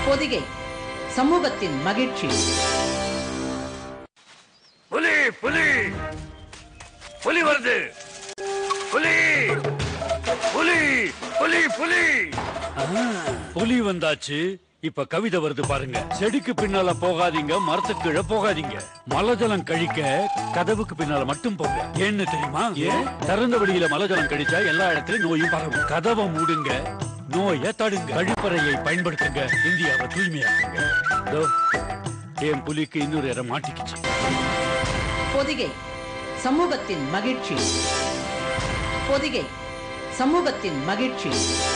பொதிகை சமூகத்தின் மகிழ்ச்சி புலி புலி புலி வருது புலி புலி புலி புலி புலி வந்தாச்சு இப்ப கவிதை வருது பாருங்க செடிக்கு பின்னால போகாதீங்க மரத்துக்கு கீழே போகாதீங்க மலஜலம் கழிக்க கதவுக்கு பின்னால மட்டும் போங்க ஏன்னு தெரியுமா ஏன் திறந்த வெளியில மலஜலம் கழிச்சா எல்லா இடத்துலயும் நோயும் பரவும் கதவை மூடுங்க நோயை தடுங்க கழிப்பறையை பயன்படுத்துங்க இந்தியாவை தூய்மையாக்குங்க இதோ, என் புலிக்கு இன்னொரு இடம் மாட்டிக்கிச்சு பொதிகை சமூகத்தின் மகிழ்ச்சி பொதிகை சமூகத்தின் மகிழ்ச்சி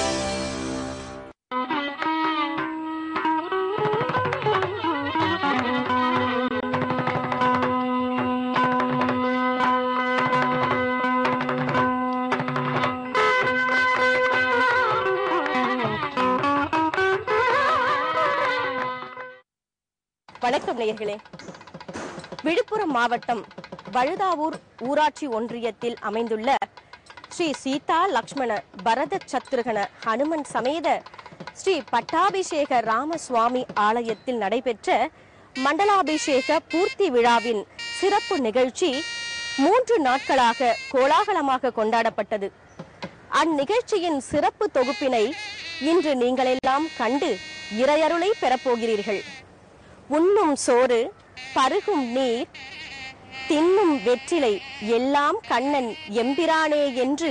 வணக்கம் நேயர்களே விழுப்புரம் மாவட்டம் வழுதாவூர் ஊராட்சி ஒன்றியத்தில் அமைந்துள்ள ஸ்ரீ சீதா லக்ஷ்மண பரத சத்ருகன ஹனுமன் சமேத ஸ்ரீ பட்டாபிஷேக ராமசுவாமி ஆலயத்தில் நடைபெற்ற மண்டலாபிஷேக பூர்த்தி விழாவின் சிறப்பு நிகழ்ச்சி மூன்று நாட்களாக கோலாகலமாக கொண்டாடப்பட்டது அந்நிகழ்ச்சியின் சிறப்பு தொகுப்பினை இன்று நீங்களெல்லாம் கண்டு இறையருளை பெறப்போகிறீர்கள் உண்ணும் சோறு பருகும் நீர் தின்னும் வெற்றிலை எல்லாம் கண்ணன் எம்பிரானே என்று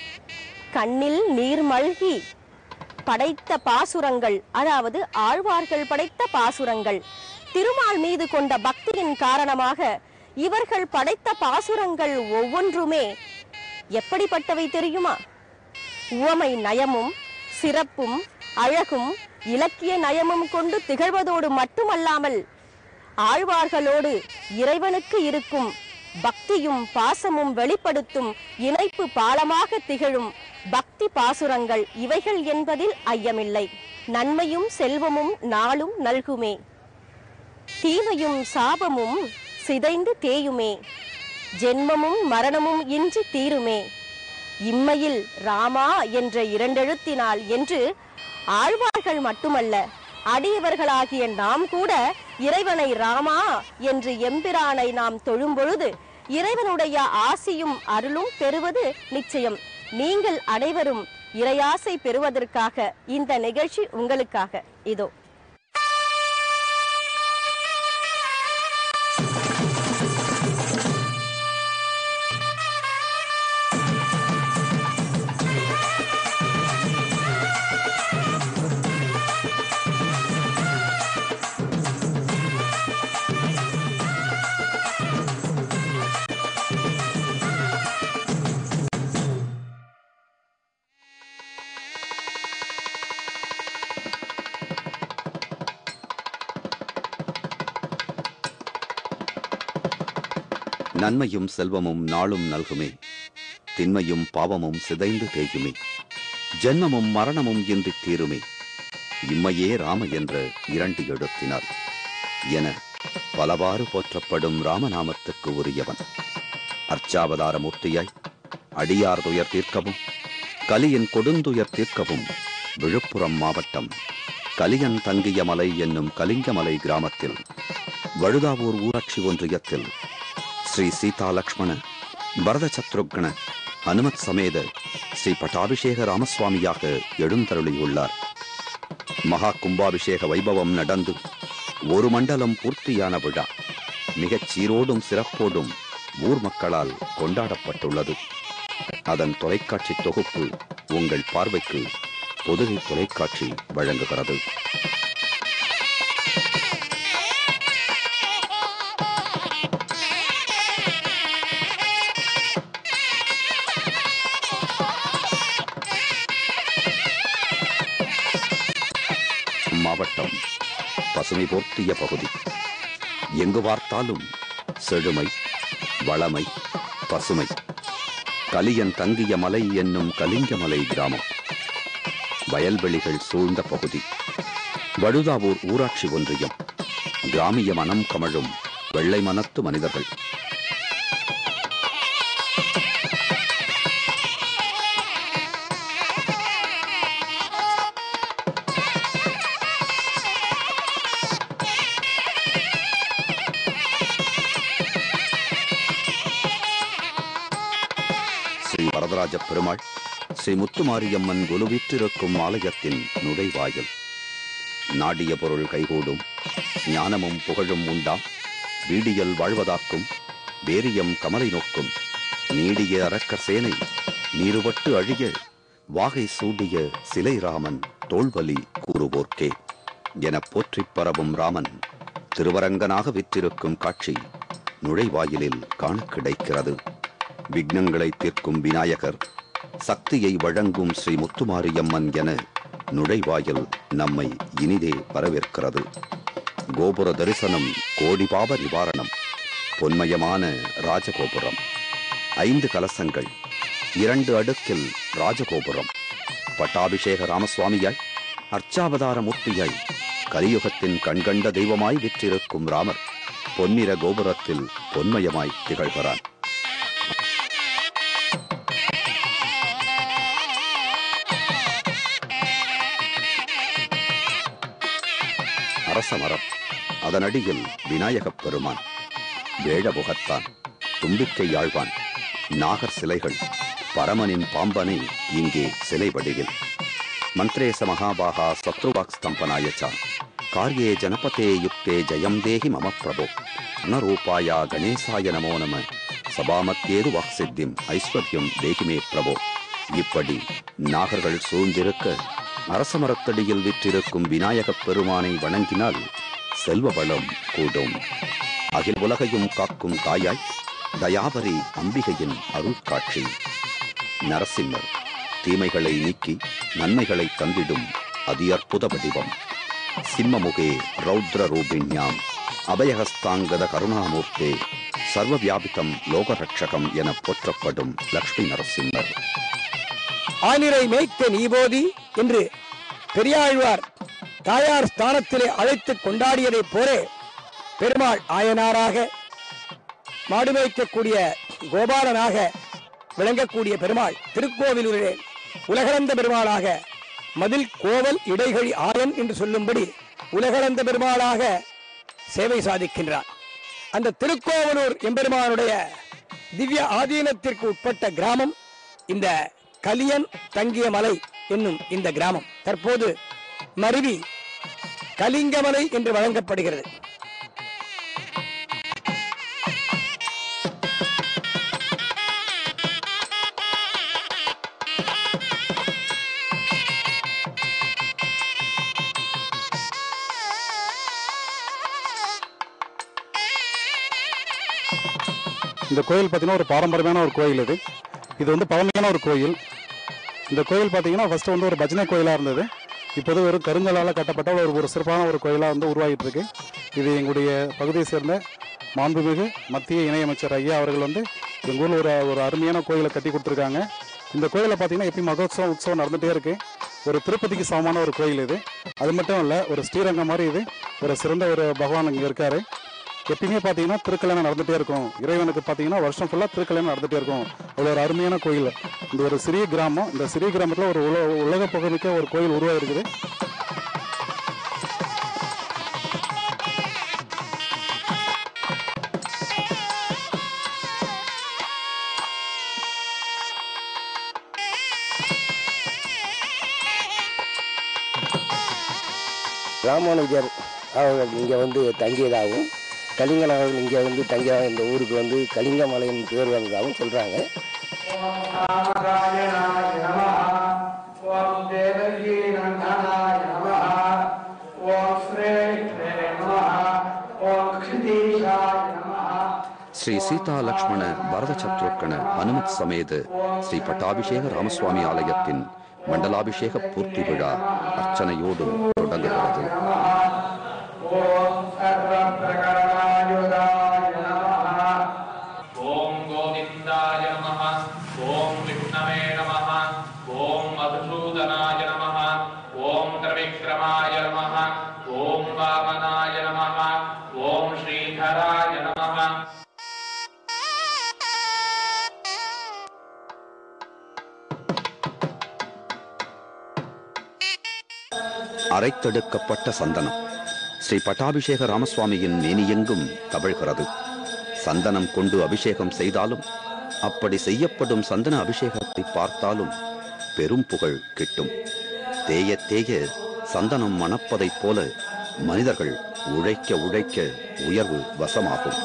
கண்ணில் நீர் மல்கி படைத்த பாசுரங்கள் அதாவது ஆழ்வார்கள் படைத்த பாசுரங்கள் திருமால் மீது கொண்ட பக்தியின் காரணமாக இவர்கள் படைத்த பாசுரங்கள் ஒவ்வொன்றுமே எப்படிப்பட்டவை தெரியுமா உவமை நயமும் சிறப்பும் அழகும் இலக்கிய நயமும் கொண்டு திகழ்வதோடு மட்டுமல்லாமல் ஆழ்வார்களோடு இறைவனுக்கு இருக்கும் பக்தியும் பாசமும் வெளிப்படுத்தும் இணைப்பு பாலமாக திகழும் பக்தி பாசுரங்கள் இவைகள் என்பதில் ஐயமில்லை நன்மையும் செல்வமும் நாளும் நல்குமே தீமையும் சாபமும் சிதைந்து தேயுமே ஜென்மமும் மரணமும் இன்றி தீருமே இம்மையில் ராமா என்ற இரண்டெழுத்தினால் என்று ஆழ்வார்கள் மட்டுமல்ல அடியவர்களாகிய நாம் கூட இறைவனை ராமா என்று எம்பிரானை நாம் தொழும் பொழுது இறைவனுடைய ஆசியும் அருளும் பெறுவது நிச்சயம் நீங்கள் அனைவரும் இறையாசை பெறுவதற்காக இந்த நிகழ்ச்சி உங்களுக்காக இதோ நன்மையும் செல்வமும் நாளும் நல்குமே திண்மையும் பாவமும் சிதைந்து தேயுமே ஜென்மமும் மரணமும் இன்றி தீருமே இம்மையே ராம என்ற இரண்டு எழுத்தினார் என பலவாறு போற்றப்படும் ராமநாமத்துக்கு உரியவன் அர்ச்சாவதார மூர்த்தியாய் அடியார் துயர் தீர்க்கவும் கலியின் கொடுந்துயர் தீர்க்கவும் விழுப்புரம் மாவட்டம் கலியன் தங்கிய மலை என்னும் கலிங்கமலை கிராமத்தில் வழுதாவூர் ஊராட்சி ஒன்றியத்தில் ஸ்ரீ சீதா லக்ஷ்மண பரத சத்ருக்ன அனுமத் சமேத ஸ்ரீ பட்டாபிஷேக ராமசுவாமியாக எழுந்தருளியுள்ளார் மகா கும்பாபிஷேக வைபவம் நடந்து ஒரு மண்டலம் பூர்த்தியான விழா மிகச் சீரோடும் சிறப்போடும் ஊர் மக்களால் கொண்டாடப்பட்டுள்ளது அதன் தொலைக்காட்சி தொகுப்பு உங்கள் பார்வைக்கு பொதுகை தொலைக்காட்சி வழங்குகிறது மாவட்டம் பசுமை போர்த்திய பகுதி எங்கு பார்த்தாலும் செழுமை வளமை பசுமை கலியன் தங்கிய மலை என்னும் கலிங்கமலை கிராமம் வயல்வெளிகள் சூழ்ந்த பகுதி வழுதாவூர் ஊராட்சி ஒன்றியம் கிராமிய மனம் கமழும் வெள்ளை மனத்து மனிதர்கள் வரதராஜ பெருமாள் ஸ்ரீ முத்துமாரியம்மன் குலுவிற்றிருக்கும் ஆலயத்தின் நுழைவாயில் நாடிய பொருள் கைகூடும் ஞானமும் புகழும் உண்டாம் வீடியல் வாழ்வதாக்கும் வேரியம் கமலை நோக்கும் நீடிய அரக்கர் சேனை நீருபட்டு அழிய வாகை சூடிய சிலை ராமன் தோள்வலி கூறுவோர்க்கே எனப் போற்றிப் பரவும் ராமன் திருவரங்கனாக விற்றிருக்கும் காட்சி நுழைவாயிலில் காண கிடைக்கிறது விக்னங்களை தீர்க்கும் விநாயகர் சக்தியை வழங்கும் ஸ்ரீ முத்துமாரியம்மன் என நுழைவாயில் நம்மை இனிதே வரவேற்கிறது கோபுர தரிசனம் கோடி பாப நிவாரணம் பொன்மயமான ராஜகோபுரம் ஐந்து கலசங்கள் இரண்டு அடுக்கில் ராஜகோபுரம் பட்டாபிஷேக ராமசுவாமியாய் அர்ச்சாவதார மூர்த்தியாய் கலியுகத்தின் கண்கண்ட தெய்வமாய் விற்றிருக்கும் ராமர் பொன்னிற கோபுரத்தில் பொன்மயமாய் திகழ்கிறான் அரச மரம் அதனடியில் விநாயகப் பெருமான் வேழமுகத்தான் தும்பிக்கை யாழ்வான் நாகர் சிலைகள் பரமனின் பாம்பனை இங்கே சிலை வடிவில் மந்த்ரேச மகாபாகா சத்ருவாக் ஸ்தம்பனாய ச காரியே ஜனபதே யுக்தே ஜெயம் தேஹி மம பிரபோ அனரூபாயா கணேசாய நமோ நம சபாமத்தேது வாக்சித்தியம் ஐஸ்வர்யம் தேகிமே பிரபோ இப்படி நாகர்கள் சூழ்ந்திருக்க அரச மரத்தடியில் விற்றிருக்கும் விநாயகப் பெருமானை வணங்கினால் செல்வ வளம் கூடும் அகில் உலகையும் காக்கும் தாயாய் தயாபரி அம்பிகையின் அருட்காட்சி நரசிம்மர் தீமைகளை நீக்கி நன்மைகளை தந்திடும் அதி அற்புத வடிவம் சிம்மமுகே ரௌத்ர ரூபிண்யாம் அபயஹஸ்தாங்கத கருணாமூர்த்தே சர்வவியாபிதம் லோகரட்சகம் என போற்றப்படும் லக்ஷ்மி நரசிம்மர் ஆனிரை மேய்க்க நீபோதி என்று பெரியாழ்வார் தாயார் ஸ்தானத்திலே அழைத்து கொண்டாடியதைப் போலே பெருமாள் ஆயனாராக மாடு மேய்க்கக்கூடிய கோபாலனாக விளங்கக்கூடிய பெருமாள் திருக்கோவிலூரிலே உலகளந்த பெருமாளாக மதில் கோவல் இடைகழி ஆயன் என்று சொல்லும்படி உலகளந்த பெருமாளாக சேவை சாதிக்கின்றார் அந்த திருக்கோவலூர் எம்பெருமானுடைய திவ்ய ஆதீனத்திற்கு உட்பட்ட கிராமம் இந்த கலியன் தங்கிய மலை என்னும் இந்த கிராமம் தற்போது மருவி கலிங்கமலை என்று வழங்கப்படுகிறது இந்த கோயில் பார்த்தீங்கன்னா ஒரு பாரம்பரியமான ஒரு கோயில் இது இது வந்து பழமையான ஒரு கோயில் இந்த கோயில் பார்த்தீங்கன்னா ஃபர்ஸ்ட் வந்து ஒரு பஜனை கோயிலாக இருந்தது இப்போது ஒரு கருங்கலால் கட்டப்பட்ட ஒரு ஒரு சிறப்பான ஒரு கோயிலாக வந்து உருவாகிட்டு இருக்கு இது எங்களுடைய பகுதியை சேர்ந்த மாண்புமிகு மத்திய இணையமைச்சர் ஐயா அவர்கள் வந்து எங்கள் ஊரில் ஒரு ஒரு அருமையான கோயிலை கட்டி கொடுத்துருக்காங்க இந்த கோயிலை பார்த்தீங்கன்னா எப்பயும் மகோத்சவம் உற்சவம் நடந்துகிட்டே இருக்கு ஒரு திருப்பதிக்கு சமமான ஒரு கோயில் இது அது மட்டும் இல்லை ஒரு ஸ்ரீரங்கம் மாதிரி இது ஒரு சிறந்த ஒரு பகவான் இங்கே இருக்காரு எப்பயுமே பார்த்தீங்கன்னா திருக்கல்யாணம் நடந்துகிட்டே இருக்கும் இறைவனுக்கு பார்த்தீங்கன்னா வருஷம் ஃபுல்லாக திருக்கல்யாணம் நடந்துகிட்டே இருக்கும் அவ்வளோ ஒரு அருமையான கோயில் இந்த ஒரு சிறிய கிராமம் இந்த சிறிய கிராமத்தில் ஒரு உல உலக புகழ்மிக்க ஒரு கோயில் உருவாயிருக்குது ராமானுஜர் அவர்கள் இங்கே வந்து தங்கியதாகவும் கலிங்கன் அவர்கள் இங்கே வந்து தங்கிய இந்த ஊருக்கு வந்து கலிங்கமலையின் பேர் வந்ததாகவும் சொல்கிறாங்க ஸ்ரீ சீதா லக்ஷ்மண பரத சத்ருக்கண ஹனுமத் சமேத ஸ்ரீ பட்டாபிஷேக ராமசுவாமி ஆலயத்தின் மண்டலாபிஷேக பூர்த்தி விழா அர்ச்சனையோடும் தொடங்குகிறது ॐ गोविन्दाय नमः ॐ विष्णवे नमः ॐ मधुसूदनाय नमः ॐ त्रिविक्रमाय नमः ॐ वामनाय नमः ॐ श्रीधराय नमः அரைத்தெடுக்கப்பட்ட சந்தனம் ஸ்ரீ பட்டாபிஷேக ராமசுவாமியின் மேனியெங்கும் தவழ்கிறது சந்தனம் கொண்டு அபிஷேகம் செய்தாலும் அப்படி செய்யப்படும் சந்தன அபிஷேகத்தை பார்த்தாலும் பெரும் புகழ் கிட்டும் தேய தேய சந்தனம் மணப்பதைப் போல மனிதர்கள் உழைக்க உழைக்க உயர்வு வசமாகும்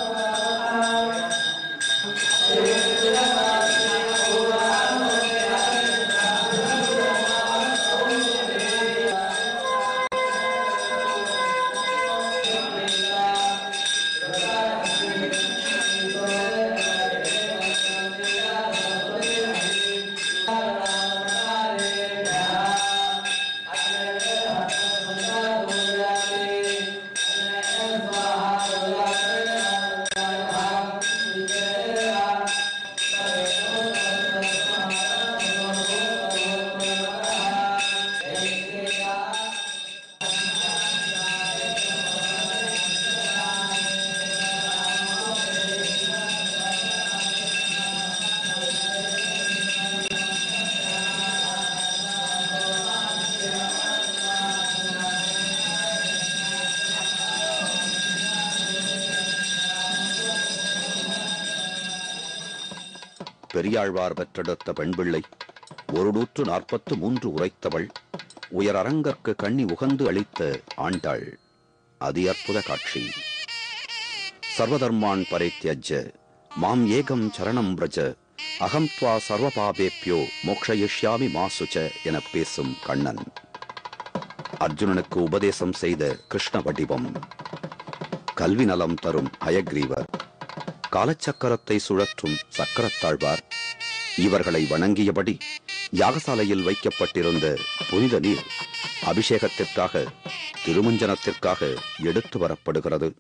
பெரியாழ்வார் பெற்றெடுத்த பெண்பிள்ளை ஒரு நூற்று நாற்பத்து மூன்று உரைத்தவள் உயரரங்கற்கு கண்ணி உகந்து அளித்த ஆண்டாள் அதி அற்புத காட்சி சர்வதர்மான் பரித்யஜ மாம் ஏகம் சரணம் பிரஜ அகம் துவா சர்வபாபேப்யோ மோக்ஷயிஷ்யாமி மாசுச்ச எனப் பேசும் கண்ணன் அர்ஜுனனுக்கு உபதேசம் செய்த கிருஷ்ண வடிவம் கல்வி நலம் தரும் ஹயக்ரீவர் காலச்சக்கரத்தை சுழற்றும் சக்கரத்தாழ்வார் இவர்களை வணங்கியபடி யாகசாலையில் வைக்கப்பட்டிருந்த புனித நீர் அபிஷேகத்திற்காக திருமஞ்சனத்திற்காக எடுத்து வரப்படுகிறது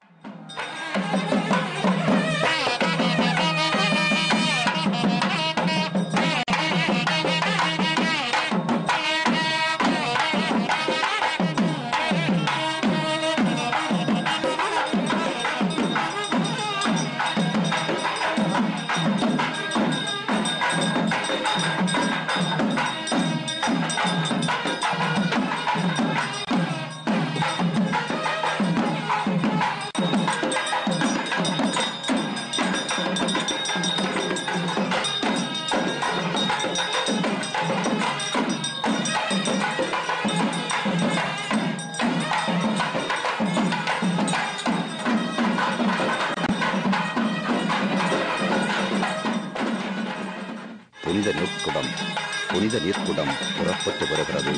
புனித நீர்க்குடம் புனித நீர்க்குடம் புறப்பட்டு வருகிறது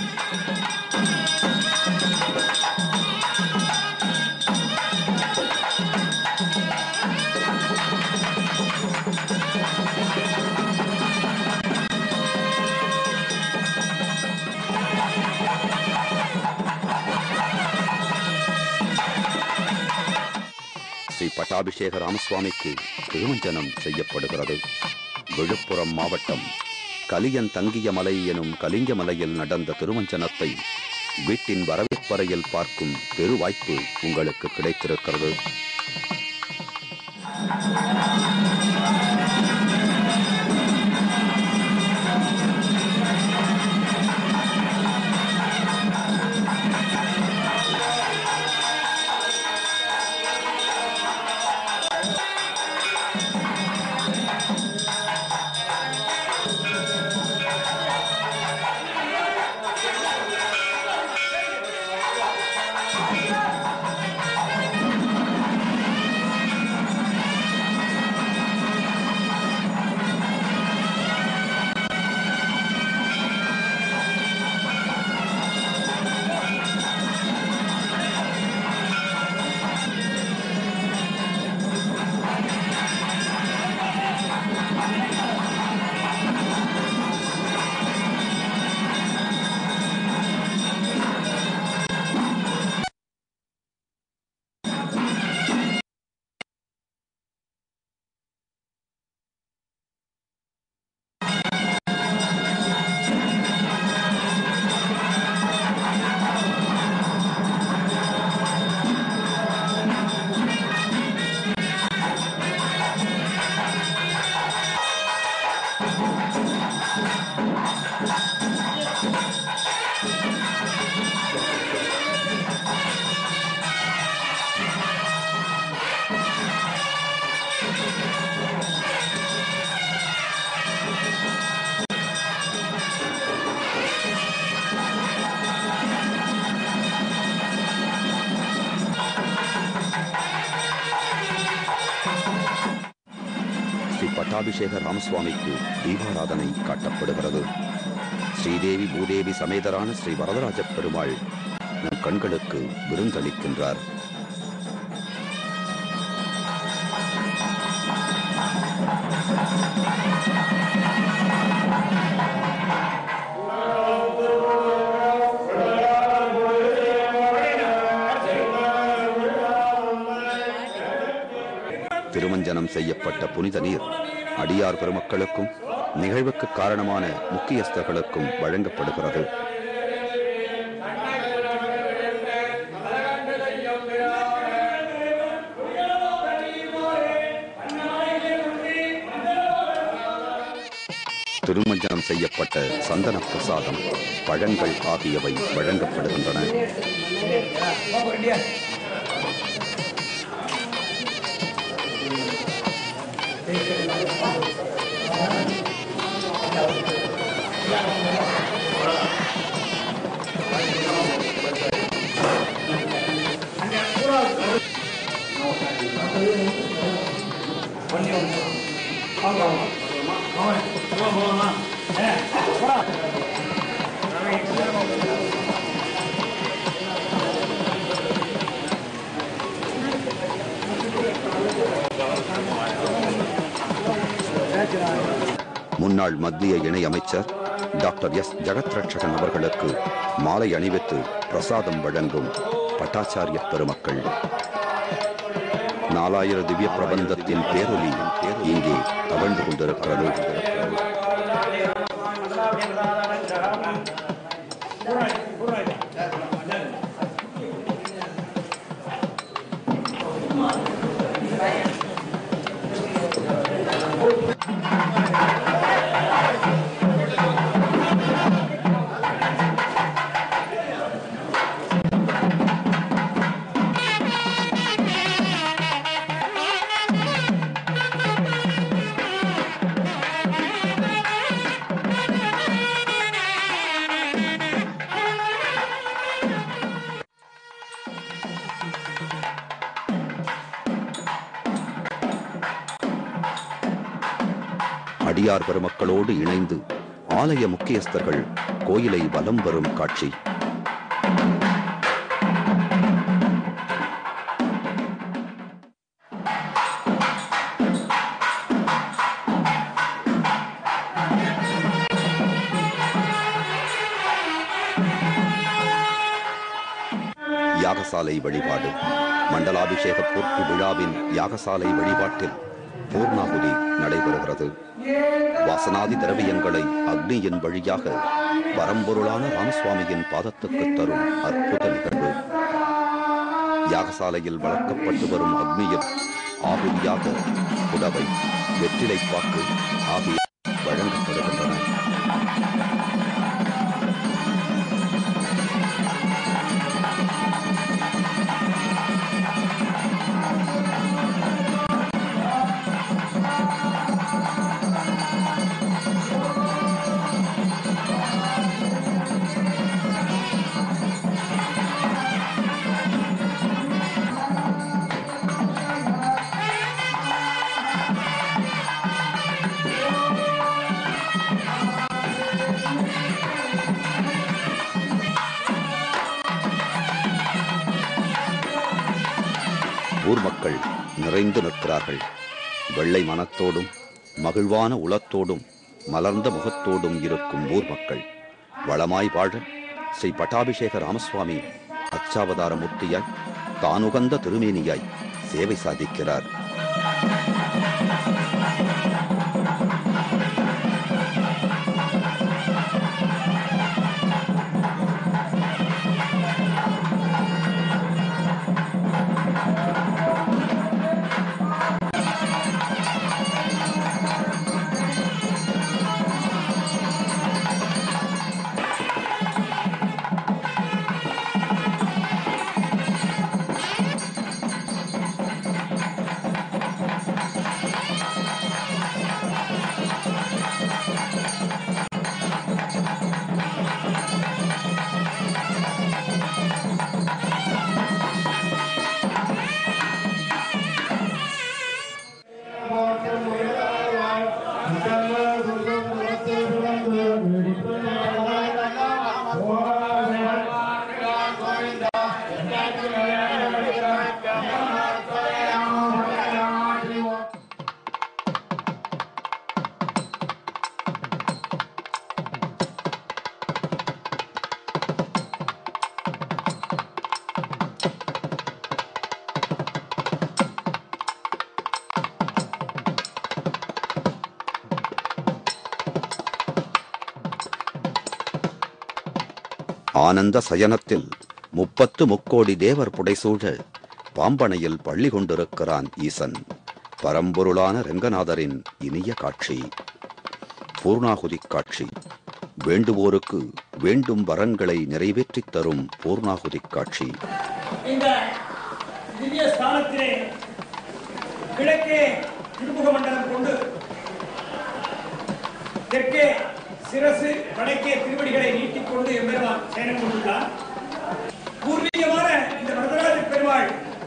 ஸ்ரீ பட்டாபிஷேக ராமசுவாமிக்கு திருமஞ்சனம் செய்யப்படுகிறது விழுப்புரம் மாவட்டம் கலியன் தங்கிய மலை எனும் கலிங்க மலையில் நடந்த திருமஞ்சனத்தை வீட்டின் வரவேற்பறையில் பார்க்கும் பெரு வாய்ப்பு உங்களுக்கு கிடைத்திருக்கிறது மண்டலாபிஷேக ராமசுவாமிக்கு தீபாராதனை காட்டப்படுகிறது ஸ்ரீதேவி பூதேவி சமேதரான ஸ்ரீ வரதராஜ பெருமாள் நம் கண்களுக்கு விருந்தளிக்கின்றார் திருமஞ்சனம் செய்யப்பட்ட புனித நீர் அடியார் பெருமக்களுக்கும் நிகழ்வுக்கு காரணமான முக்கியஸ்தர்களுக்கும் வழங்கப்படுகிறது திருமஞ்சனம் செய்யப்பட்ட சந்தன பிரசாதம் பழங்கள் ஆகியவை வழங்கப்படுகின்றன முன்னாள் மத்திய இணையமைச்சர் டாக்டர் எஸ் ஜெகத் ரட்சகன் அவர்களுக்கு மாலை அணிவித்து பிரசாதம் வழங்கும் பட்டாச்சாரிய பெருமக்கள் நாலாயிர திவ்ய பிரபந்தத்தின் பேரொலி இங்கே தவழ்ந்து கொண்டிருக்கிறது அடியார் பெருமக்களோடு இணைந்து ஆலய முக்கியஸ்தர்கள் கோயிலை வலம் வரும் காட்சி யாகசாலை வழிபாடு மண்டலாபிஷேக பூர்த்தி விழாவின் யாகசாலை வழிபாட்டில் பூர்ணாகுதி நடைபெறுகிறது வாசனாதி திரவியங்களை அக்னியின் வழியாக பரம்பொருளான ராமசுவாமியின் பாதத்துக்கு தரும் அற்புத நிகழ்வு யாகசாலையில் வளர்க்கப்பட்டு வரும் அக்னியில் ஆகுதியாக புடவை வெற்றிலைப்பாக்கு ஆகிய வழங்கப்படுகின்றன ஊர் மக்கள் நிறைந்து நிற்கிறார்கள் வெள்ளை மனத்தோடும் மகிழ்வான உளத்தோடும் மலர்ந்த முகத்தோடும் இருக்கும் ஊர் மக்கள் வளமாய் வாழ ஸ்ரீ பட்டாபிஷேக ராமசுவாமி அச்சாவதார மூர்த்தியாய் தானுகந்த திருமேனியாய் சேவை சாதிக்கிறார் ஆனந்த சயனத்தில் முப்பத்து முக்கோடி தேவர் புடைசூழ பாம்பனையில் பள்ளி கொண்டிருக்கிறான் ஈசன் பரம்பொருளான ரெங்கநாதரின் இனிய காட்சி பூர்ணாகுதி காட்சி வேண்டுவோருக்கு வேண்டும் வரங்களை நிறைவேற்றித் தரும் பூர்ணாகுதி காட்சி இந்த திவ்ய ஸ்தானத்திலே கிழக்கே திருமுக மண்டலம் கொண்டு தெற்கே சிரசு வடக்கே திருவடிகளை நீட்டிக்கொண்டு எம்பெருமான் சேனம் கொண்டுள்ளார் பூர்வீகமான இந்த வரதராஜ பெருமாள்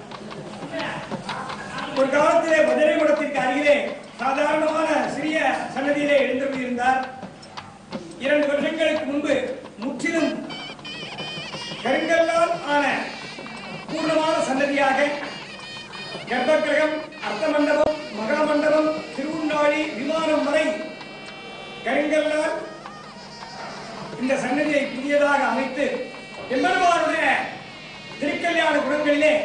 ஒரு காலத்திலே மதுரை மடத்திற்கு அருகிலே சாதாரணமான சிறிய சன்னதியிலே எழுந்திருந்தார் இரண்டு வருஷங்களுக்கு முன்பு முற்றிலும் கருங்கல்லால் ஆன பூர்ணமான சன்னதியாக கர்ப்பகிரகம் அர்த்த மண்டபம் மகா மண்டபம் திருவுண்ணாழி விமானம் வரை கருங்கல்லால் இந்த சன்னதியை புதியதாக அமைத்து எம்பெருமானுடைய திருக்கல்யாண குணங்களிலே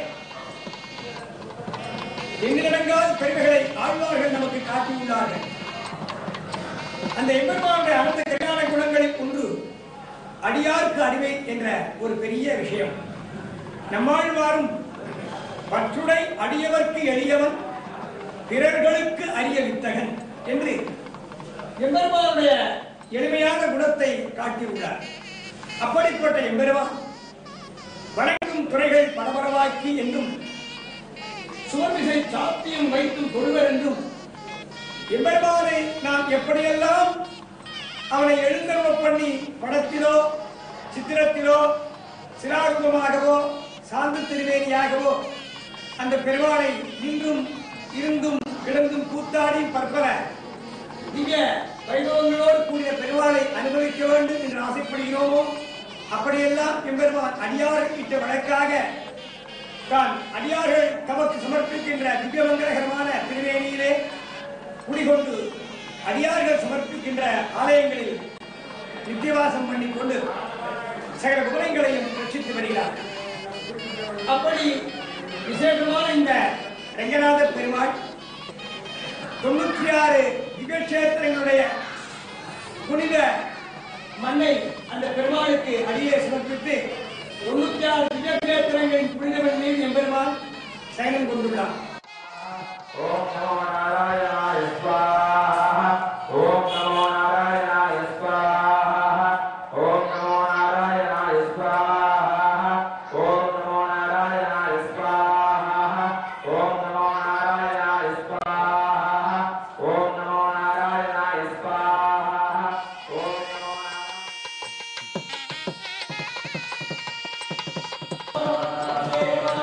எண்ணிலடங்காத பெருமைகளை ஆழ்வார்கள் நமக்கு காட்டியுள்ளார்கள் அந்த எம்பெருமானுடைய அனைத்து கல்யாண குணங்களில் ஒன்று அடியாருக்கு அடிமை என்ற ஒரு பெரிய விஷயம் நம்மாழ்வாரும் பற்றுடை அடியவர்க்கு எளியவன் பிறர்களுக்கு அரிய வித்தகன் என்று எம்பெருமானுடைய எளிமையான குணத்தை காட்டியுள்ளார் அப்படிப்பட்ட எம்பெருமான் வணங்கும் துறைகள் பரபரவாக்கி என்றும் சுவர்மிசை சாத்தியம் வைத்தும் கொள்வர் என்றும் எம்பெருமானை நாம் எப்படியெல்லாம் அவனை எழுந்தருள பண்ணி படத்திலோ சித்திரத்திலோ சிலாரூபமாகவோ சாந்து திருவேணியாகவோ அந்த பெருமாளை நின்றும் இருந்தும் கிடந்தும் கூத்தாடி பற்பல திவ்ய வைபவங்களோடு கூடிய பெருமாளை அனுபவிக்க வேண்டும் என்று ஆசைப்படுகிறோமோ அப்படியெல்லாம் எம்பெருமான் அடியாருக்கு இட்ட வழக்காக தான் அடியார்கள் தமக்கு சமர்ப்பிக்கின்ற திவ்யமங்கலகரமான திருவேணியிலே குடிகொண்டு அடியார்கள் சமர்ப்பிக்கின்ற ஆலயங்களில் நித்தியவாசம் பண்ணிக்கொண்டு சகல குணங்களையும் ரட்சித்து வருகிறார் அப்படி விசேஷமான இந்த ரங்கநாத பெருமாள் தொண்ணூற்றி ஆறு திவ்யக்ஷேத்திரங்களுடைய புனித மண்ணை அந்த பெருமாளுக்கு அடியே சமர்ப்பித்து தொண்ணூற்றி ஆறு திவ்யக்ஷேத்திரங்களின் புனிதவன் மீது எம்பெருமான் சயனம் கொண்டுள்ளார் ஓம் நமோ நாராயணாய ஸ்வாஹா ஓம் நமோ நாராயணாய ஸ்வாஹா ஓம் நமோ நாராயணாய ஸ்வாஹா ஓம் நமோ நாராயணாய ஸ்வாஹா ஓம் நமோ நாராயணாய ஸ்வாஹா ஓம் நமோ நாராயணாய ஸ்வாஹா ஓம் நமோ நாராயணாய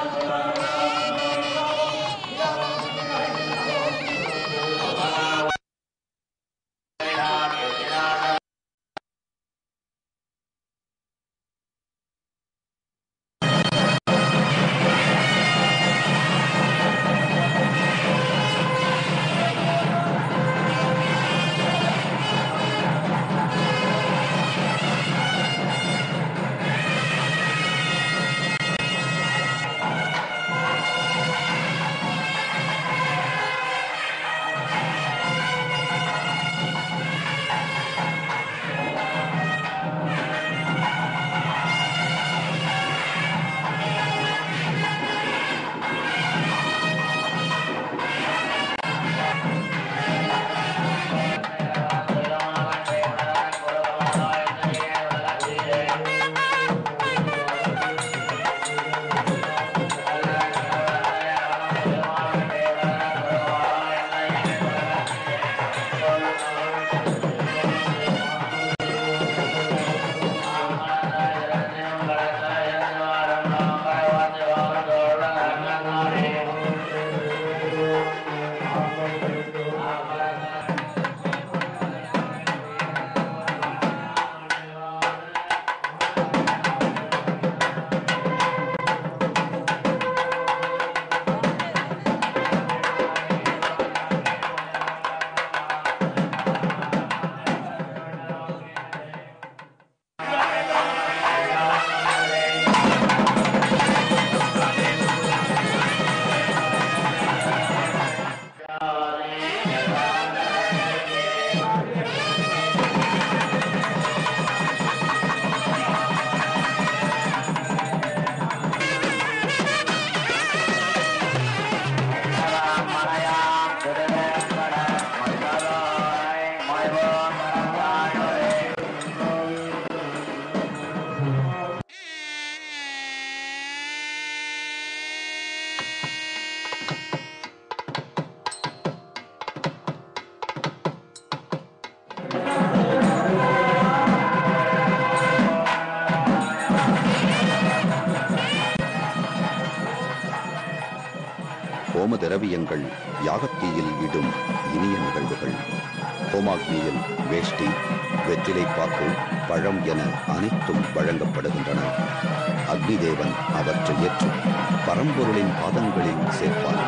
ஹோம திரவியங்கள் யாகத்தீயில் இடும் இனிய நிகழ்வுகள் ஹோமாக்னியில் வேஷ்டி வெற்றிலை பாக்கு பழம் என அனைத்தும் வழங்கப்படுகின்றன அக்னி தேவன் அவற்றை ஏற்று பரம்பொருளின் பாதங்களில் சேர்ப்பார்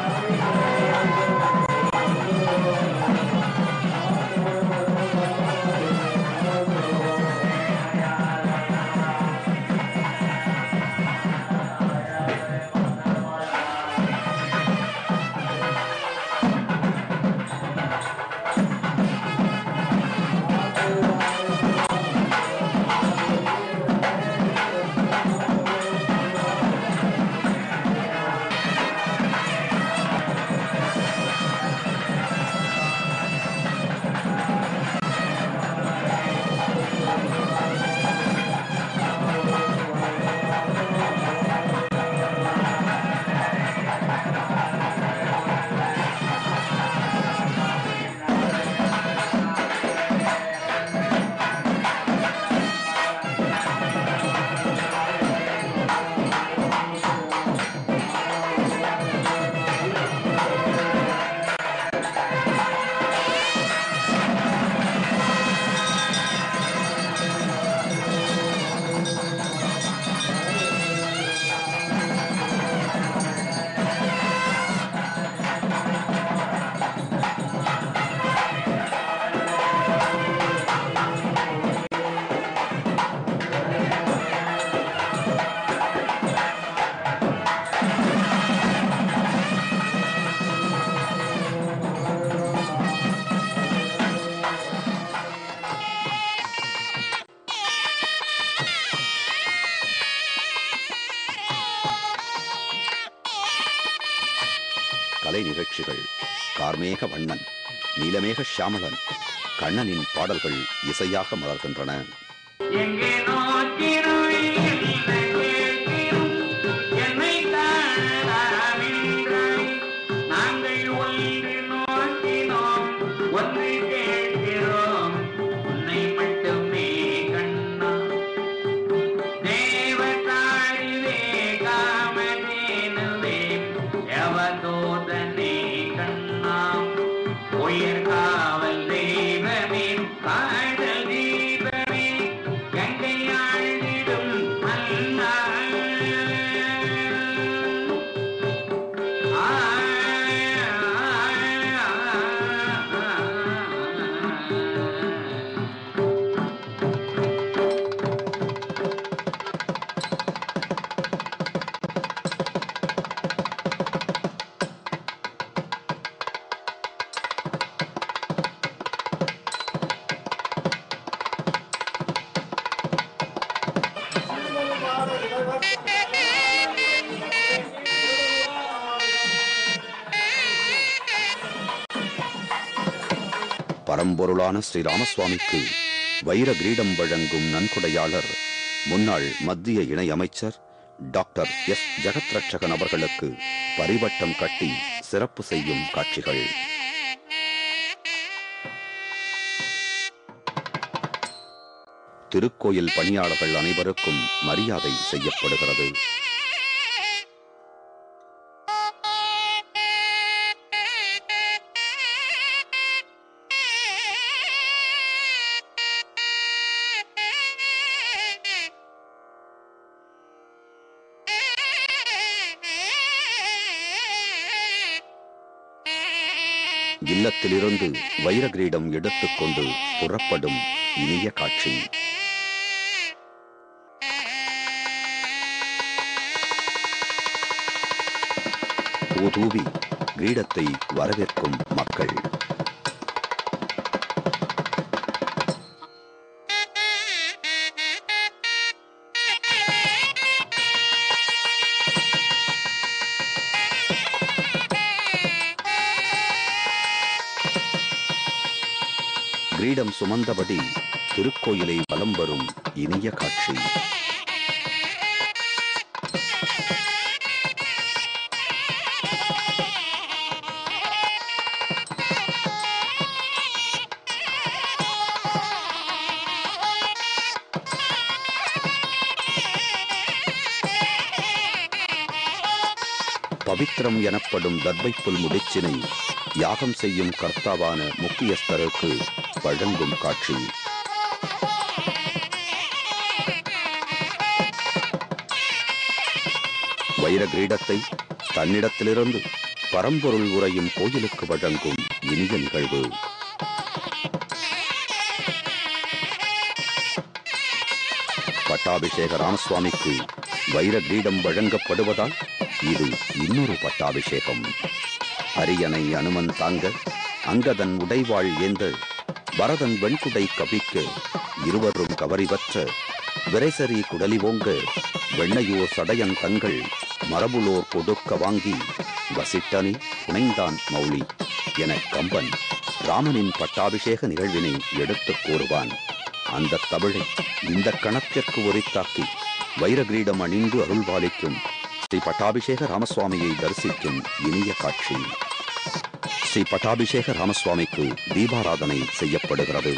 கலை நிகழ்ச்சிகள் கார்மேக வண்ணன் நீலமேக ஷியாமளன் கண்ணனின் பாடல்கள் இசையாக மலர்கின்றன எங்கே நோக்கினோய் என்ன கேட்கிறோம் என்னை காணலாமென்றாய் நாங்கள் ஒன்று நோக்கினோம் ஒன்று கேட்கிறோம் உன்னை மட்டுமே கண்ணா தேவதாழிவே காமதேனுவே யவதூதனே கண்ணா உயிர் காவல் தெய்வமே காதல் தீபமே கங்கை ஆழ்ந்திடும் மன்னா ஆ, ஆ, ஆ. பரம்பொருளான ஸ்ரீ ராமசுவாமிக்கு வைர கிரீடம் வழங்கும் நன்கொடையாளர் முன்னாள் மத்திய இணையமைச்சர் டாக்டர் எஸ் ஜெகத் ரட்சகன் அவர்களுக்கு பரிவட்டம் கட்டி சிறப்பு செய்யும் காட்சிகள் திருக்கோயில் பணியாளர்கள் அனைவருக்கும் மரியாதை செய்யப்படுகிறது இல்லத்திலிருந்து வைர கிரீடம் எடுத்துக்கொண்டு புறப்படும் இனிய காட்சி பூதூவி கிரீடத்தை வரவேற்கும் மக்கள் கிரீடம் சுமந்தபடி திருக்கோயிலை வலம் வரும் இனிய காட்சி பவித்திரம் எனப்படும் தர்பைப்புல் முடிச்சினை யாகம் செய்யும் கர்த்தாவான முக்கியஸ்தருக்கு வழங்கும் காட்சி வைர கிரீடத்தை தன்னிடத்திலிருந்து பரம்பொருள் உரையும் கோயிலுக்கு வழங்கும் இனிய நிகழ்வு பட்டாபிஷேக ராமசுவாமிக்கு வைர கிரீடம் வழங்கப்படுவதால் இது இன்னொரு பட்டாபிஷேகம் அரியணை அனுமன் தாங்க அங்கதன் உடைவாள் ஏந்த பரதன் வெண்குடை கவிக்க இருவரும் கவரிவற்ற விரைசரி குடலி ஓங்க வெண்ணையோர் சடையன் தங்கள் மரபுலோர் கொடுக்க வாங்கி வசிட்டனி புனைந்தான் மௌலி என கம்பன் ராமனின் பட்டாபிஷேக நிகழ்வினை எடுத்துக் கூறுவான் அந்த தமிழை இந்த கணத்திற்கு உரித்தாக்கி வைரகிரீடம் அணிந்து அருள்பாலிக்கும் ஸ்ரீ பட்டாபிஷேக ராமசுவாமியை தரிசிக்கும் இனிய காட்சி ஸ்ரீ பட்டாபிஷேக ராமசுவாமிக்கு தீபாராதனை செய்யப்படுகிறது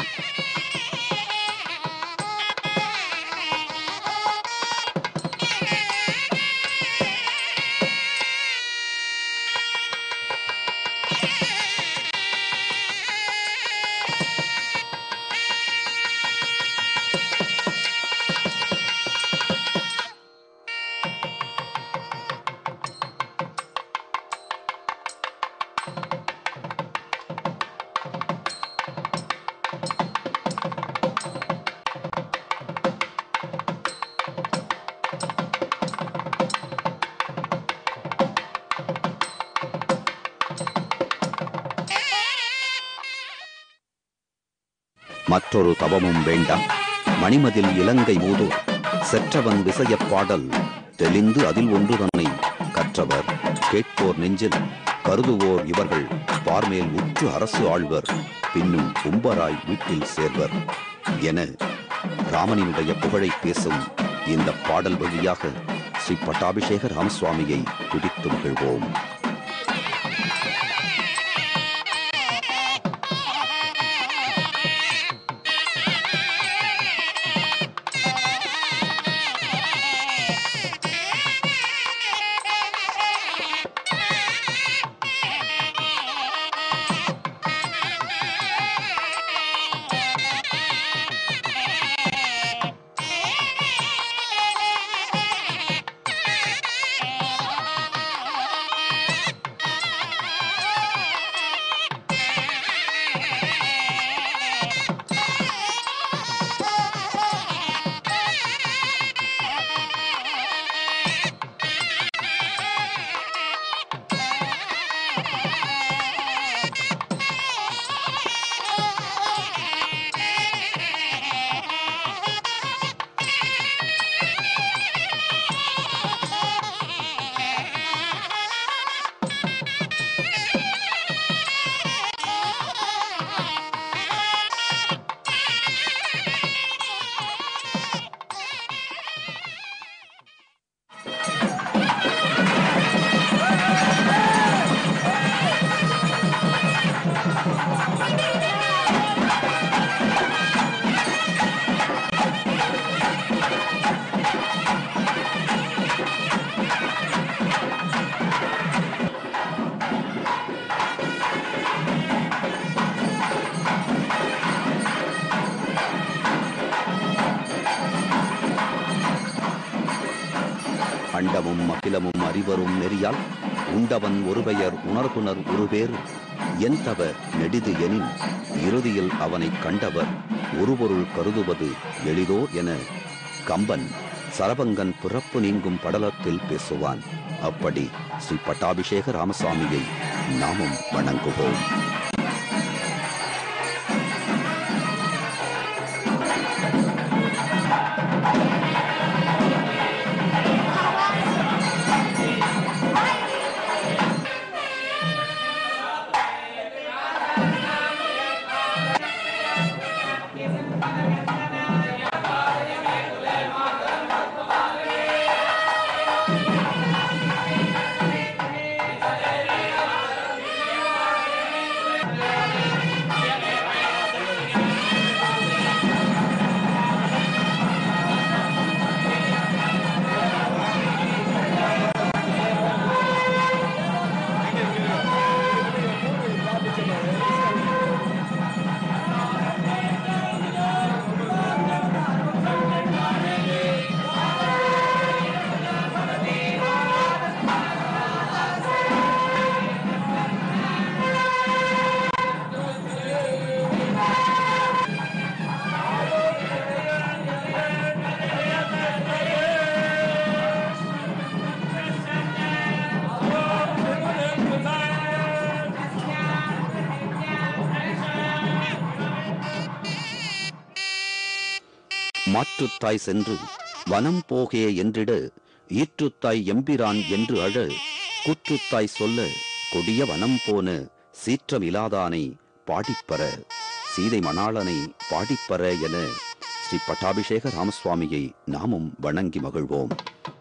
மற்றொரு தவமும் வேண்டாம் மணிமதில் இலங்கை மூதோ செற்றவன் விசயப் பாடல் தெளிந்து அதில் ஒன்று தன்னை கற்றவர் கேட்போர் நெஞ்சில் கருதுவோர் இவர்கள் பார்மேல் உற்று அரசு ஆழ்வர் பின்னும் கும்பராய் வீட்டில் சேர்வர் என ராமனினுடைய புகழை பேசும் இந்த பாடல் வழியாக ஸ்ரீ பட்டாபிஷேக ராமசுவாமியை துதித்து மகிழ்வோம் அண்டமும் அகிலமும் அறிவரும் நெறியால் உண்டவன் ஒருபெயர் உணர்குணர் ஒருபேறு என்தவ நெடிது எனின் இறுதியில் அவனைக் கண்டவர் ஒருபொருள் கருதுவது எளிதோ என கம்பன் சரபங்கன் பிறப்பு நீங்கும் படலத்தில் பேசுவான் அப்படி ஸ்ரீ பட்டாபிஷேக ராமசாமியை நாமும் வணங்குவோம் மாற்றுத்தாய் சென்று வனம் போகே என்றிட ஈற்றுத்தாய் எம்பிரான் என்று அழ குற்றுத்தாய் சொல்ல கொடிய வனம் போன சீற்றமிலாதானை பாடிப்பற சீதை மணாளனை பாடிப்பற என ஸ்ரீ பட்டாபிஷேக ராமசுவாமியை நாமும் வணங்கி மகிழ்வோம்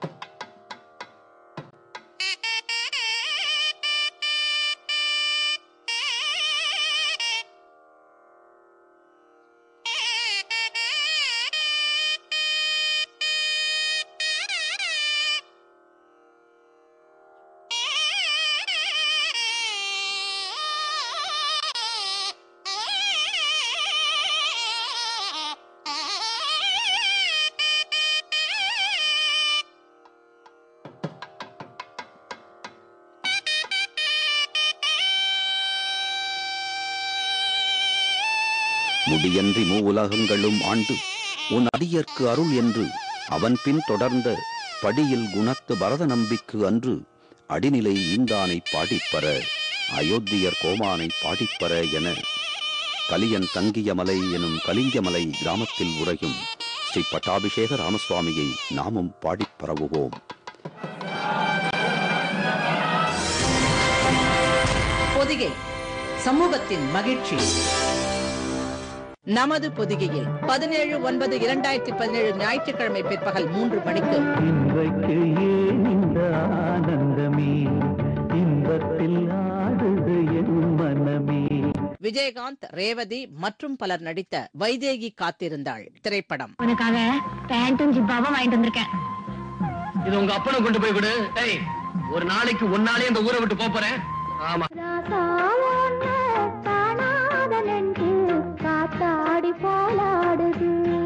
முடியன்றி மூவுலகங்களும் ஆண்டு உன் அடியர்க்கு அருள் என்று அவன் பின் தொடர்ந்த படியில் குணத்து பரத நம்பிக்கு அன்று அடிநிலை ஈந்தானை பாடிப்பற அயோத்தியர் கோமானை பாடிப்பற என கலியன் தங்கிய மலை எனும் கலிங்கமலை கிராமத்தில் உறையும் ஸ்ரீ பட்டாபிஷேக ராமசுவாமியை நாமும் பாடிப் பரவுவோம் பொதிகை சமூகத்தின் மகிழ்ச்சி நமது பொதிகையில் பதினேழு ஒன்பது இரண்டாயிரத்தி பதினேழு ஞாயிற்றுக்கிழமை பிற்பகல் மூன்று மணிக்கு இன்றைக்கு ஏன் இந்த ஆனந்தமே இன்பத்தில் ஆடுது என் மனமே விஜயகாந்த் ரேவதி மற்றும் பலர் நடித்த வைதேகி காத்திருந்தாள் திரைப்படம் உனக்காக பேண்ட்டும் ஜிப்பாவும் வாங்கிட்டு வந்திருக்கேன் இது உங்க அப்பனை கொண்டு போய் விடு ஏய் ஒரு நாளைக்கு ஒன்னாலே இந்த ஊரை விட்டு போப் போறேன் ஆமா காத்தாடி போலாடுது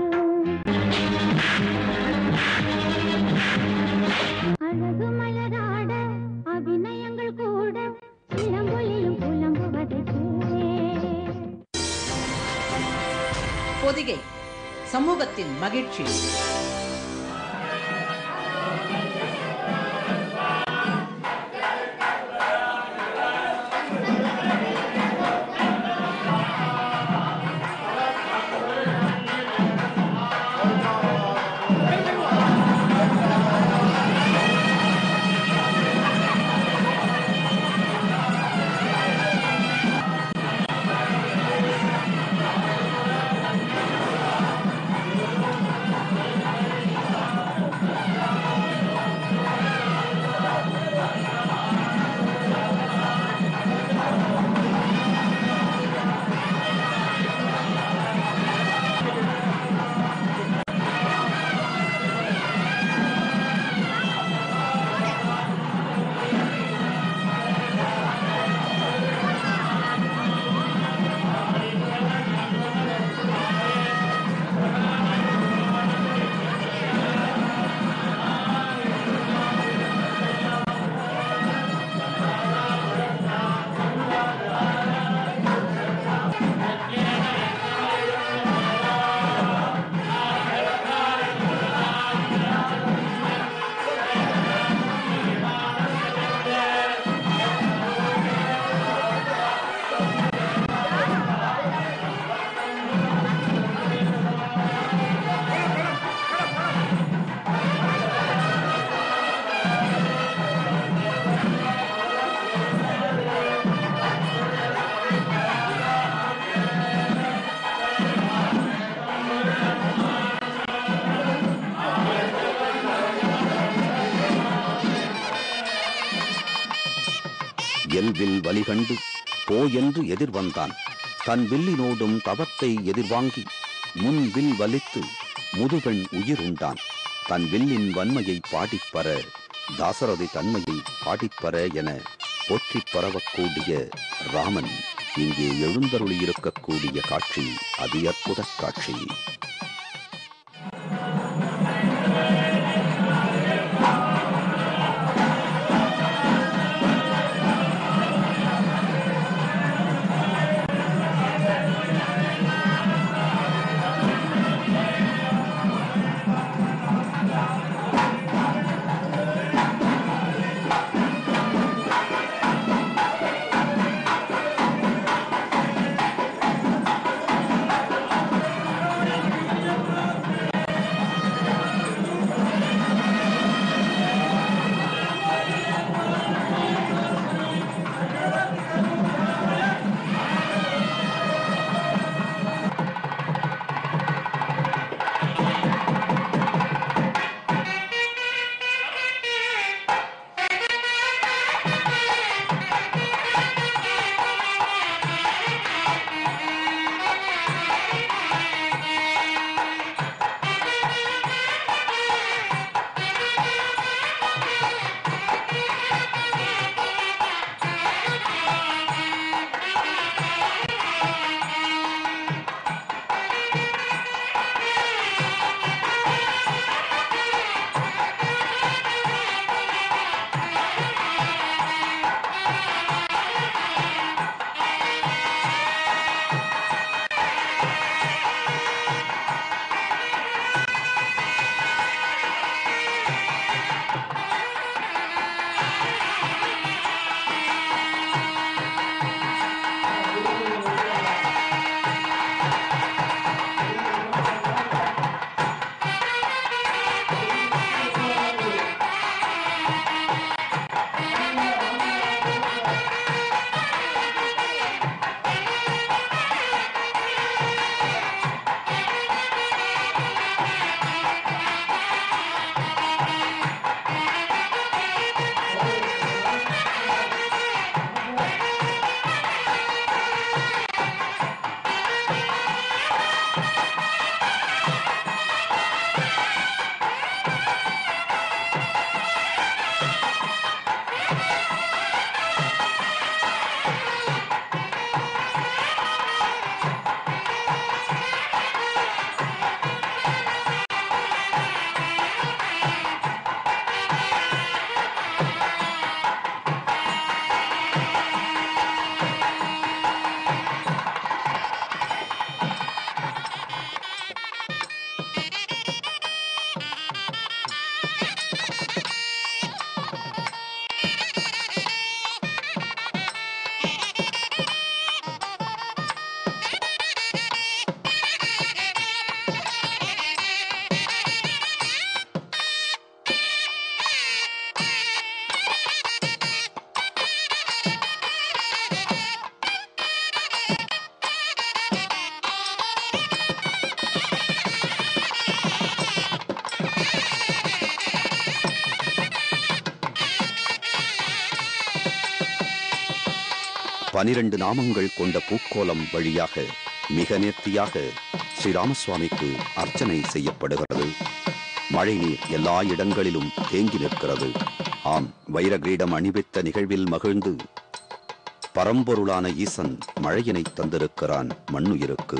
அழகு மலராட அபிநயங்கள் கூட இளங்கொழியும் புலம்புவதை பொதிகை சமூகத்தின் மகிழ்ச்சி எல்வில் வழிகண்டு போ என்று எதிர்வந்தான் தன் வில்லினோடும் தவத்தை எதிர்வாங்கி முன் வில் வலித்து முதுபெண் உயிர் உண்டான் தன் வில்லின் வன்மையை பாடிப்பற தாசரதி தன்மையை பாடிப்பற என போற்றிப் பரவக்கூடிய ராமன் இங்கே எழுந்தருளியிருக்கக்கூடிய காட்சி அதி அற்புதக் காட்சி போலாடுது பனிரெண்டு நாமங்கள் கொண்ட பூக்கோலம் வழியாக மிக நேர்த்தியாக ஸ்ரீராமசுவாமிக்கு அர்ச்சனை செய்யப்படுகிறது மழைநீர் எல்லா இடங்களிலும் தேங்கி நிற்கிறது ஆம் வைர கிரீடம் அணிவித்த நிகழ்வில் மகிழ்ந்து பரம்பொருளான ஈசன் மழையினை தந்திருக்கிறான் மண்ணுயிருக்கு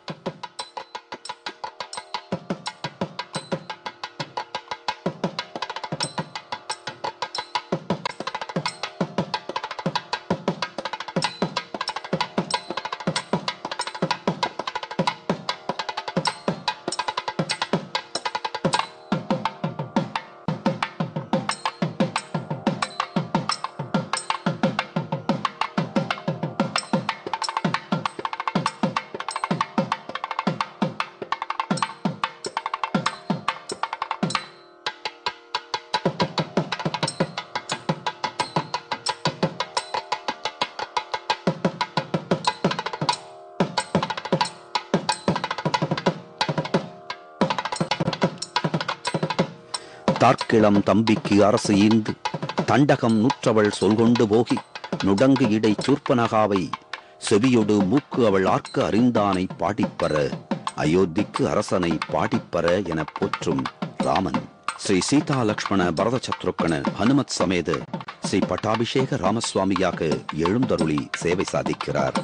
தார்க்கிளம் தம்பிக்கு அரசு ஈந்து தண்டகம் நுற்றவள் சொல்கொண்டு போகி நுடங்கு இடை சூர்ப்பனகாவை செவியொடு மூக்கு அவள் ஆர்க்க அறிந்தானை பாடிப்பற அயோத்திக்கு அரசனை பாடிப்பற எனப் போற்றும் ராமன் ஸ்ரீ சீதா லக்ஷ்மண பரத சத்ருக்கன ஹனுமத் சமேத ஸ்ரீ பட்டாபிஷேக ராமசுவாமியாக எழுந்தருளி சேவை சாதிக்கிறார்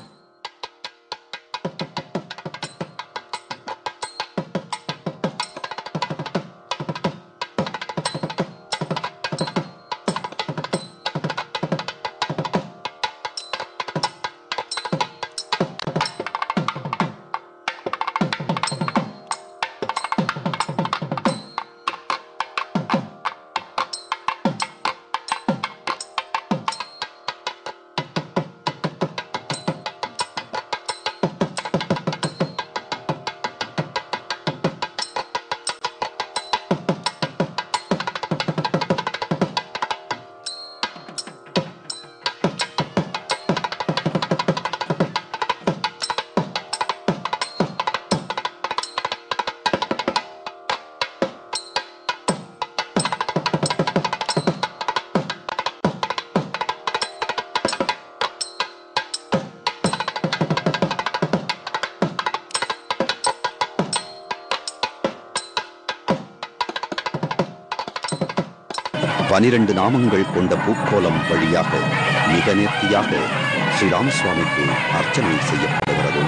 பனிரெண்டு நாமங்கள் கொண்ட பூக்கோலம் வழியாக மிக நேர்த்தியாக ஸ்ரீராமசுவாமிக்கு அர்ச்சனை செய்யப்படுகிறது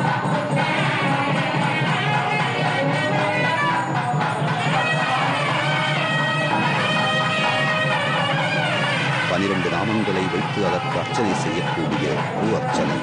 பனிரெண்டு நாமங்களை வைத்து அதற்கு அர்ச்சனை செய்யக்கூடிய பூ அர்ச்சனை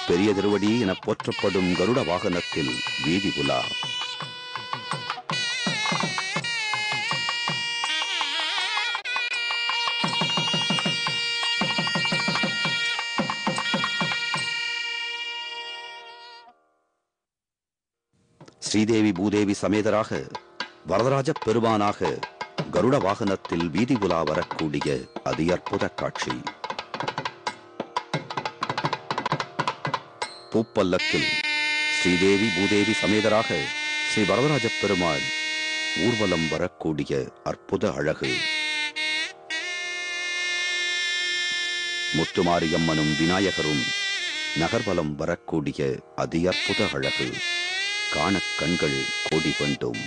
பெரிய திருவடி என போற்றப்படும் கருட வாகனத்தில் வீதி உலா ஸ்ரீதேவி பூதேவி சமேதராக வரதராஜ பெருமானாக கருட வாகனத்தில் வீதி உலா வரக்கூடிய அதி அற்புத காட்சி பூப்பல்லக்கில் ஸ்ரீதேவி பூதேவி சமேதராக ஸ்ரீ வரதராஜ பெருமாள் ஊர்வலம் வரக்கூடிய அற்புத அழகு முத்துமாரியம்மனும் விநாயகரும் நகர்வலம் வரக்கூடிய அதி அற்புத அழகு காணக் கண்கள் கோடி வேண்டும்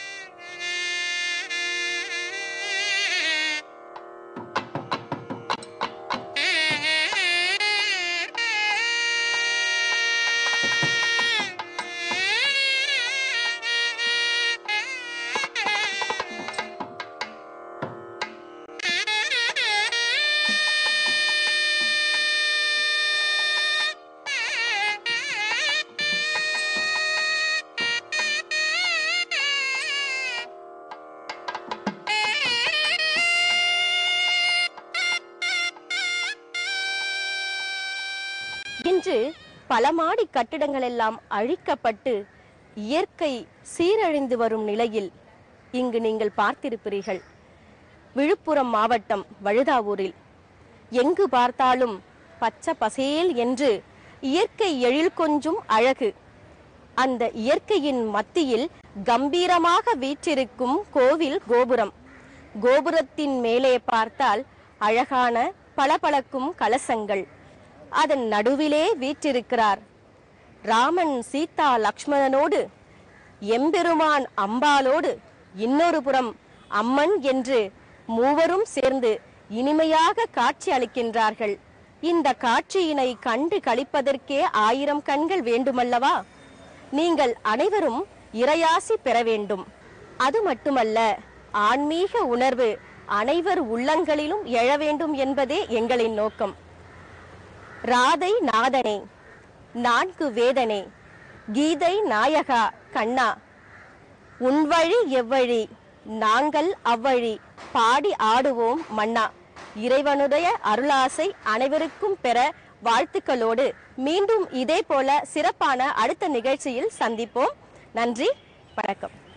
இன்று பல மாடி கட்டிடங்கள் எல்லாம் அழிக்கப்பட்டு இயற்கை சீரழிந்து வரும் நிலையில் இங்கு நீங்கள் பார்த்திருப்பீர்கள் விழுப்புரம் மாவட்டம் வழுதாவூரில் எங்கு பார்த்தாலும் பச்சை பசேல் என்று இயற்கை எழில் கொஞ்சும் அழகு அந்த இயற்கையின் மத்தியில் கம்பீரமாக வீற்றிருக்கும் கோவில் கோபுரம் கோபுரத்தின் மேலே பார்த்தால் அழகான பளபளக்கும் கலசங்கள் அதன் நடுவிலே வீற்றிருக்கிறார் ராமன் சீதா லக்ஷ்மணனோடு எம்பெருமான் அம்பாலோடு இன்னொரு புறம் அம்மன் என்று மூவரும் சேர்ந்து இனிமையாக காட்சி அளிக்கின்றார்கள் இந்த காட்சியினை கண்டு களிப்பதற்கே ஆயிரம் கண்கள் வேண்டுமல்லவா நீங்கள் அனைவரும் இறையாசி பெற வேண்டும் அது மட்டுமல்ல ஆன்மீக உணர்வு அனைவர் உள்ளங்களிலும் எழ வேண்டும் என்பதே எங்களின் நோக்கம் ராதை நாதனே நான்கு வேதனே கீதை நாயகா கண்ணா உன் வழி எவ்வழி நாங்கள் அவ்வழி பாடி ஆடுவோம் மன்னா இறைவனுடைய அருளாசை அனைவருக்கும் பெற வாழ்த்துக்களோடு மீண்டும் இதே போல சிறப்பான அடுத்த நிகழ்ச்சியில் சந்திப்போம் நன்றி வணக்கம்